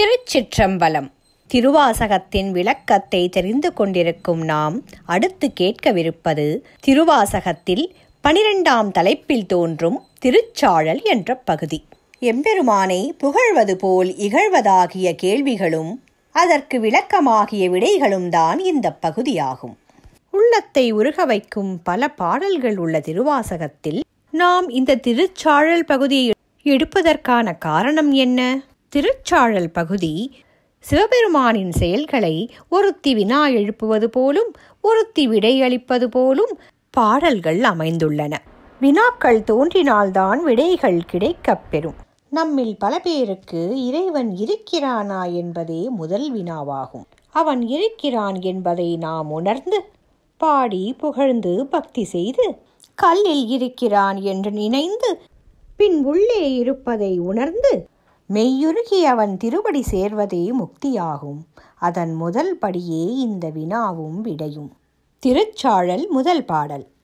திருச்சிற்றம்பலம் திருவாசகத்தின் விளக்கத்தை தெரிந்து கொண்டிருக்கும் நாம் அடுத்து கேட்கவிருப்பது திருவாசகத்தில் பனிரெண்டாம் தலைப்பில் தோன்றும் திருச்சாழல் என்ற பகுதி எம்பெருமானை புகழ்வது போல் இகழ்வதாகிய கேள்விகளும் அதற்கு விளக்கமாகிய விடைகளும் தான் இந்த பகுதியாகும் உள்ளத்தை உருக வைக்கும் பல பாடல்கள் உள்ள திருவாசகத்தில் நாம் இந்த திருச்சாழல் பகுதியை எடுப்பதற்கான காரணம் என்ன திருச்சாழல் பகுதி சிவபெருமானின் செயல்களை ஒருத்தி வினா எழுப்புவது போலும் ஒருத்தி விடையளிப்பது போலும் பாடல்கள் அமைந்துள்ளன வினாக்கள் தோன்றினால்தான் விடைகள் கிடைக்கப் பெறும் நம்மில் பல பேருக்கு இறைவன் இருக்கிறானா என்பதே முதல் வினாவாகும் அவன் இருக்கிறான் என்பதை நாம் உணர்ந்து பாடி புகழ்ந்து பக்தி செய்து கல்லில் இருக்கிறான் என்று நினைந்து பின் உள்ளே இருப்பதை உணர்ந்து மெய்யுருகி அவன் திருவடி சேர்வதே முக்தியாகும் அதன் முதல் படியே இந்த வினாவும் விடையும் திருச்சாழல் முதல் பாடல்